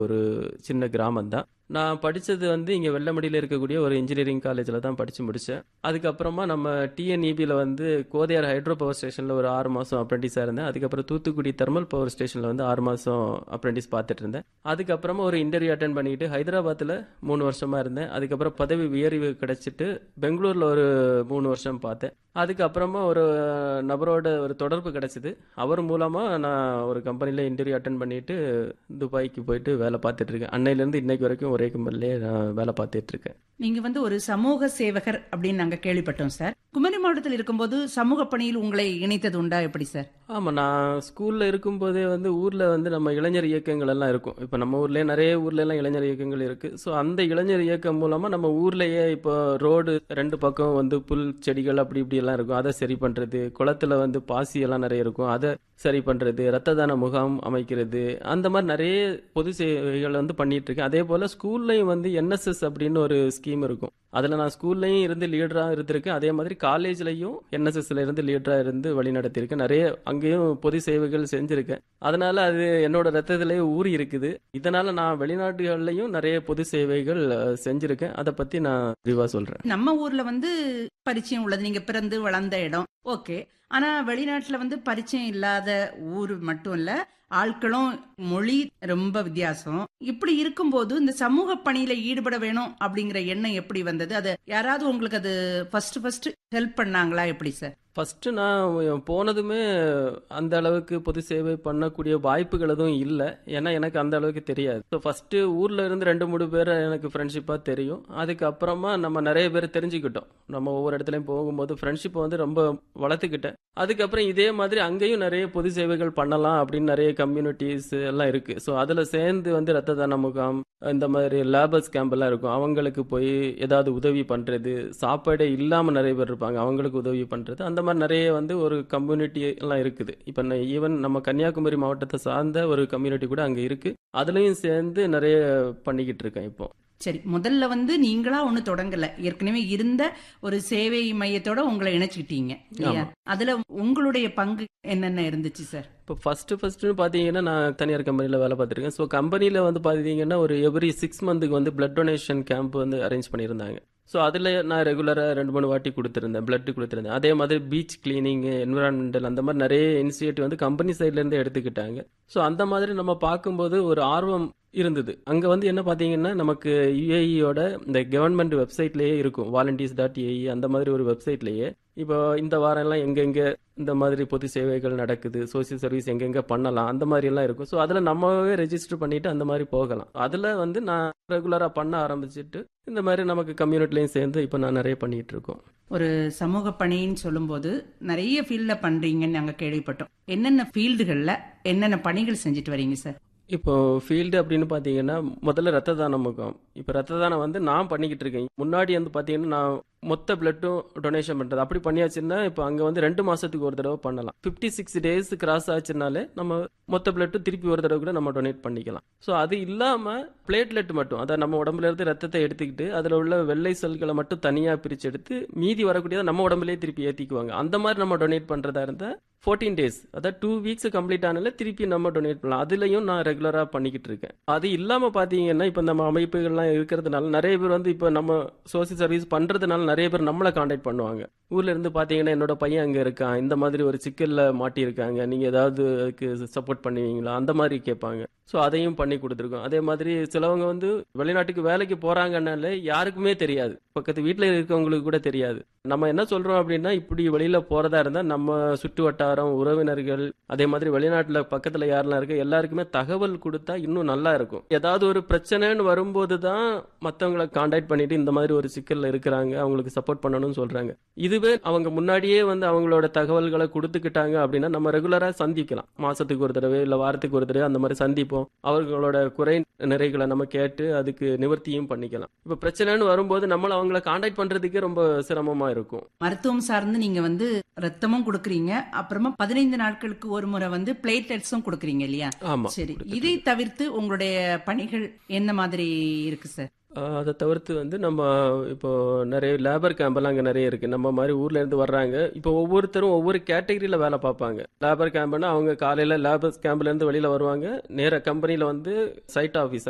ஒரு சின்ன கிராமம் தான் நான் படித்தது வந்து இங்கே வெள்ளமடியில் இருக்கக்கூடிய ஒரு இன்ஜினியரிங் காலேஜில் தான் படித்து முடித்தேன் அதுக்கப்புறமா நம்ம டிஎன்இபியில் வந்து கோதையார் ஹைட்ரோ பவர் ஸ்டேஷனில் ஒரு ஆறு மாதம் அப்ரெண்டிஸாக இருந்தேன் அதுக்கப்புறம் தூத்துக்குடி தெர்மல் பவர் ஸ்டேஷனில் வந்து ஆறு மாதம் அப்ரெண்டிஸ் பார்த்துட்டு இருந்தேன் அதுக்கப்புறமா ஒரு இன்டர்வியூ அட்டன் பண்ணிக்கிட்டு ஹைதராபாத்தில் மூணு வருஷமாக இருந்தேன் அதுக்கப்புறம் பதவி உயர்வு கிடச்சிட்டு பெங்களூரில் ஒரு மூணு வருஷம் பார்த்தேன் அதுக்கப்புறமா ஒரு நபரோட ஒரு தொடர்பு கிடைச்சிது அவர் மூலமாக நான் ஒரு கம்பெனியில் இன்டர்வியூ அட்டன் பண்ணிட்டு துபாய்க்கு போயிட்டு வேலை பார்த்துட்டு இருக்கேன் அன்னையிலேருந்து இன்னைக்கு வரைக்கும் ஒரே கம்பெனிலே நான் வேலை பார்த்துட்டு இருக்கேன் நீங்க வந்து ஒரு சமூக சேவகர் அப்படின்னு நாங்க கேள்விப்பட்டோம் சார் குமரி மாவட்டத்தில் இருக்கும்போது சமூக பணியில் உங்களை இணைத்தது உண்டா எப்படி சார் ஆமாம் நான் ஸ்கூலில் இருக்கும்போதே வந்து ஊரில் வந்து நம்ம இளைஞர் இயக்கங்கள் எல்லாம் இருக்கும் இப்போ நம்ம ஊர்லேயே நிறைய ஊர்ல எல்லாம் இளைஞர் இயக்கங்கள் இருக்குது ஸோ அந்த இளைஞர் இயக்கம் மூலமாக நம்ம ஊர்லேயே இப்போ ரோடு ரெண்டு பக்கம் வந்து புல் செடிகள் அப்படி இப்படி எல்லாம் இருக்கும் அதை சரி பண்ணுறது குளத்துல வந்து பாசி எல்லாம் நிறைய இருக்கும் அதை சரி பண்ணுறது ரத்த தான முகாம் அமைக்கிறது அந்த மாதிரி நிறைய பொது சேவைகள் வந்து பண்ணிட்டு இருக்கேன் அதே போல் ஸ்கூல்லையும் வந்து என்எஸ்எஸ் அப்படின்னு ஒரு ஸ்கீம் இருக்கும் அதில் நான் ஸ்கூல்லையும் இருந்து லீடராக இருந்திருக்கேன் அதே மாதிரி காலேஜ்லையும் என்எஸ்எஸ்ல இருந்து லீடராக இருந்து வழி நடத்தியிருக்கேன் நிறைய அங்கேயும் பொது சேவைகள் செஞ்சுருக்கேன் அதனால அது என்னோட ரத்தத்திலேயே ஊறி இருக்குது இதனால நான் வெளிநாடுகள்லையும் நிறைய பொது சேவைகள் அஹ், செஞ்சிருக்கேன் அதை பற்றி நான் விரிவாக சொல்கிறேன் நம்ம ஊர்ல வந்து பரிச்சயம் உள்ளது நீங்க பிறந்து வளர்ந்த இடம் ஓகே ஆனா வெளிநாட்டுல வந்து பரிச்சயம் இல்லாத ஊர் மட்டும் இல்ல ஆட்களும் மொழி ரொம்ப வித்தியாசம் இப்படி இருக்கும்போது இந்த சமூக பணியில ஈடுபட வேணும் அப்படிங்கிற எண்ணம் எப்படி வந்தது அது யாராவது உங்களுக்கு அது ஃபர்ஸ்ட் ஃபர்ஸ்ட் ஹெல்ப் பண்ணாங்களா எப்படி சார் ஃபஸ்ட்டு நான் போனதுமே அந்த அளவுக்கு பொது சேவை பண்ணக்கூடிய வாய்ப்புகள் எதுவும் இல்லை ஏன்னா எனக்கு அந்த அளவுக்கு தெரியாது ஸோ ஃபஸ்ட்டு ஊரில் இருந்து ரெண்டு மூணு பேர் எனக்கு ஃப்ரெண்ட்ஷிப்பாக தெரியும் அதுக்கப்புறமா நம்ம நிறைய பேர் தெரிஞ்சுக்கிட்டோம் நம்ம ஒவ்வொரு இடத்துலையும் போகும்போது ஃப்ரெண்ட்ஷிப்பை வந்து ரொம்ப வளர்த்துக்கிட்டேன் அதுக்கப்புறம் இதே மாதிரி அங்கேயும் நிறைய பொது சேவைகள் பண்ணலாம் அப்படின்னு நிறைய கம்யூனிட்டிஸ் எல்லாம் இருக்கு ஸோ அதில் சேர்ந்து வந்து ரத்த தான முகாம் இந்த மாதிரி லேபர்ஸ் கேம்ப் எல்லாம் இருக்கும் அவங்களுக்கு போய் ஏதாவது உதவி பண்றது சாப்பாடே இல்லாமல் நிறைய பேர் இருப்பாங்க அவங்களுக்கு உதவி பண்றது அந்த மாதிரி நிறைய வந்து ஒரு கம்யூனிட்டி எல்லாம் இருக்குது இப்போ ஈவன் நம்ம கன்னியாகுமரி மாவட்டத்தை சார்ந்த ஒரு கம்யூனிட்டி கூட அங்கே இருக்கு அதுலயும் சேர்ந்து நிறைய பண்ணிக்கிட்டு இருக்கேன் இப்போ சரி முதல்ல வந்து நீங்களா ஒண்ணு தொடங்கல ஏற்கனவே இருந்த ஒரு சேவை மையத்தோட உங்களை இணைச்சுக்கிட்டீங்க இல்லையா அதுல உங்களுடைய பங்கு என்னென்ன இருந்துச்சு சார் இப்போ ஃபர்ஸ்ட் ஃபர்ஸ்ட்னு பார்த்தீங்கன்னா நான் தனியார் கம்பெனியில் வேலை பார்த்துருக்கேன் ஸோ கம்பெனியில் வந்து பார்த்தீங்கன்னா ஒரு எவ்ரி சிக்ஸ் மந்த்துக்கு வந்து பிளட் டொனேஷன் கேம்ப் வந்து அரேஞ்ச் பண்ணியிருந்தாங்க ஸோ அதில் நான் ரெகுலராக ரெண்டு மூணு வாட்டி கொடுத்துருந்தேன் பிளட் கொடுத்துருந்தேன் அதே மாதிரி பீச் கிளீனிங் என்விரான்மெண்டல் அந்த மாதிரி நிறைய இனிஷியேட்டிவ் வந்து கம்பெனி சைட்லேருந்து எடுத்துக்கிட்டாங்க ஸோ அந்த மாதிரி நம்ம பார்க்கும்போது ஒரு ஆர்வம் இருந்தது அங்கே வந்து என்ன பார்த்தீங்கன்னா நமக்கு யுஏஇயோட இந்த கவர்மெண்ட் வெப்சைட்லேயே இருக்கும் வாலண்டியர்ஸ் டாட் ஏஇ அந்த மாதிரி ஒரு வெப்சைட்லேயே இப்போ இந்த வாரம் எல்லாம் எங்கெங்க இந்த மாதிரி பொது சேவைகள் நடக்குது சோசியல் சர்வீஸ் எங்கெங்க பண்ணலாம் அந்த மாதிரி எல்லாம் இருக்கும் ஸோ அதில் நம்மவே ரெஜிஸ்டர் பண்ணிட்டு அந்த மாதிரி போகலாம் அதில் வந்து நான் ரெகுலராக பண்ண ஆரம்பிச்சிட்டு இந்த மாதிரி நமக்கு கம்யூனிட்டிலையும் சேர்ந்து இப்போ நான் நிறைய பண்ணிட்டு இருக்கோம் ஒரு சமூக பணின்னு சொல்லும்போது நிறைய ஃபீல்ட்ல பண்றீங்கன்னு நாங்க கேள்விப்பட்டோம் என்னென்ன ஃபீல்டுகள்ல என்னென்ன பணிகள் செஞ்சுட்டு வரீங்க சார் இப்போ ஃபீல்டு அப்படின்னு பார்த்தீங்கன்னா முதல்ல ரத்த தானம் முகாம் இப்போ ரத்த தானம் வந்து நான் பண்ணிக்கிட்டு இருக்கேன் முன்னாடி வந்து பார்த்தீங்கன்னா நான் மொத்த பிளட்டும் டொனேஷன் பண்ணுறது அப்படி பண்ணியாச்சுன்னா இப்போ அங்கே வந்து ரெண்டு மாதத்துக்கு ஒரு தடவை பண்ணலாம் ஃபிஃப்டி சிக்ஸ் டேஸ் கிராஸ் ஆச்சுனாலே நம்ம மொத்த பிளட்டும் திருப்பி ஒரு தடவை கூட நம்ம டொனேட் பண்ணிக்கலாம் ஸோ அது இல்லாமல் பிளேட்லெட் மட்டும் அதை நம்ம உடம்புல இருந்து ரத்தத்தை எடுத்துக்கிட்டு அதில் உள்ள வெள்ளை செல்களை மட்டும் தனியாக பிரித்து எடுத்து மீதி வரக்கூடியதை நம்ம உடம்புலயே திருப்பி ஏற்றிக்குவாங்க அந்த மாதிரி நம்ம டொனேட் பண்ணுறதா இருந்தால் ஃபோர்டீன் டேஸ் அதாவது டூ வீக்ஸ் கம்ப்ளீட் ஆனால திருப்பி நம்ம டொனேட் பண்ணலாம் அதுலயும் நான் ரெகுலராக பண்ணிக்கிட்டு இருக்கேன் அது இல்லாமல் பார்த்தீங்கன்னா இப்போ நம்ம அமைப்புகள்லாம் இருக்கிறதுனால நிறைய பேர் வந்து இப்போ நம்ம சோசியல் சர்வீஸ் பண்ணுறதுனால நிறைய பேர் நம்மளை காண்டாக்ட் பண்ணுவாங்க ஊர்ல இருந்து பார்த்தீங்கன்னா என்னோட பையன் அங்கே இருக்கான் இந்த மாதிரி ஒரு சிக்கலில் மாட்டியிருக்காங்க நீங்கள் ஏதாவது அதுக்கு சப்போர்ட் பண்ணுவீங்களா அந்த மாதிரி கேட்பாங்க ஸோ அதையும் பண்ணி கொடுத்துருக்கோம் அதே மாதிரி சிலவங்க வந்து வெளிநாட்டுக்கு வேலைக்கு போறாங்கன்னாலே யாருக்குமே தெரியாது பக்கத்து வீட்டில் இருக்கவங்களுக்கு கூட தெரியாது நம்ம என்ன சொல்றோம் அப்படின்னா இப்படி வெளியில போறதா இருந்தா நம்ம சுற்று வட்டாரம் உறவினர்கள் அதே மாதிரி வெளிநாட்டுல பக்கத்துல யாரெல்லாம் இருக்கு எல்லாருக்குமே தகவல் கொடுத்தா இன்னும் நல்லா இருக்கும் ஏதாவது ஒரு பிரச்சனைன்னு வரும்போது தான் மற்றவங்களை காண்டாக்ட் பண்ணிட்டு இந்த மாதிரி ஒரு சிக்கல்ல இருக்கிறாங்க அவங்களுக்கு சப்போர்ட் பண்ணணும்னு சொல்றாங்க இதுவே அவங்க முன்னாடியே வந்து அவங்களோட தகவல்களை கொடுத்துக்கிட்டாங்க அப்படின்னா நம்ம ரெகுலரா சந்திக்கலாம் மாசத்துக்கு ஒரு தடவை இல்ல வாரத்துக்கு ஒரு தடவை அந்த மாதிரி சந்திப்போம் அவர்களோட குறை நிறைகளை நம்ம கேட்டு அதுக்கு நிவர்த்தியும் பண்ணிக்கலாம் இப்ப பிரச்சனைன்னு வரும்போது நம்மள அவங்கள காண்டாக்ட் பண்றதுக்கே ரொம்ப சிரமமா இருக்கும் மருத்துவம் சார்ந்து நீங்க வந்து ரத்தமும் கொடுக்குறீங்க அப்புறமா பதினைந்து நாட்களுக்கு ஒரு முறை வந்து பிளேட்லெட்ஸும் கொடுக்குறீங்க இல்லையா ஆமா சரி இதை தவிர்த்து உங்களுடைய பணிகள் என்ன மாதிரி இருக்கு சார் ஆஹ் அதை தவிர்த்து வந்து நம்ம இப்போ நிறைய லேபர் கேம்பெல்லாம் அங்கே நிறைய இருக்கு நம்ம மாதிரி ஊர்ல இருந்து வர்றாங்க இப்போ ஒவ்வொருத்தரும் ஒவ்வொரு கேட்டகரியில வேலை பார்ப்பாங்க லேபர் கேம்ப்னா அவங்க காலையில லேபர் கேம்ப்ல இருந்து வெளியில வருவாங்க நேர கம்பெனில வந்து சைட் ஆஃபீஸர்